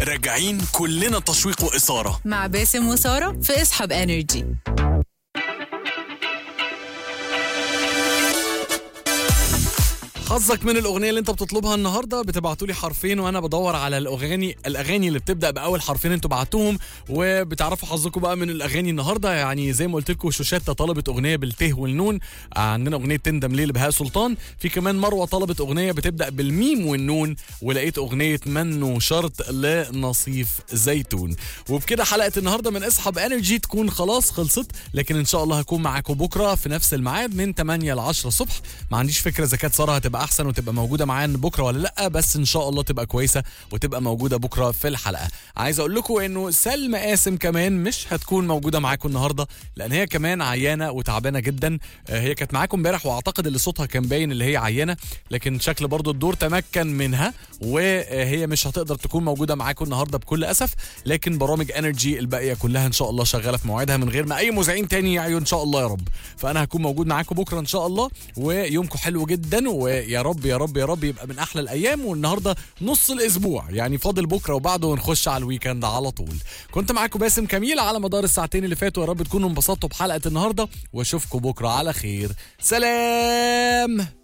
راجعين كلنا تشويق واثاره مع باسم وسارة في اصحاب انرجي حظك من الاغنيه اللي انت بتطلبها النهارده بتبعتوا لي حرفين وانا بدور على الاغاني الاغاني اللي بتبدا باول حرفين انتوا بعتوهم وبتعرفوا حظكم بقى من الاغاني النهارده يعني زي ما قلت لكم شوشاتا طلبت اغنيه بالته والنون عندنا اغنيه تندم ليه لبهاء سلطان في كمان مروه طلبت اغنيه بتبدا بالميم والنون ولقيت اغنيه منو شرط لنصيف زيتون وبكده حلقه النهارده من اصحاب انرجي تكون خلاص خلصت لكن ان شاء الله هكون معاكم بكره في نفس الميعاد من 8 ل 10 الصبح ما عنديش فكره اذا كانت ساره هتبقى احسن وتبقى موجوده معانا بكره ولا لا بس ان شاء الله تبقى كويسه وتبقى موجوده بكره في الحلقه عايز اقول لكم انه سلمى قاسم كمان مش هتكون موجوده معاكم النهارده لان هي كمان عيانه وتعبانه جدا آه، هي كانت معاكم امبارح واعتقد اللي صوتها كان باين اللي هي عيانه لكن شكل برضو الدور تمكن منها وهي مش هتقدر تكون موجوده معاكم النهارده بكل اسف لكن برامج انرجي الباقيه كلها ان شاء الله شغاله في مواعيدها من غير ما اي مذيعين تاني يعيوا ان شاء الله يا رب فانا هكون موجود معاكم بكره ان شاء الله ويومكم حلو جدا ويا رب يا رب يا رب يبقى من احلى الايام والنهارده نص الاسبوع يعني فاضل بكره وبعده ونخش على الويكند على طول كنت معاكم باسم كميل على مدار الساعتين اللي فاتوا يا رب تكونوا انبسطتوا بحلقه النهارده واشوفكم بكره على خير سلام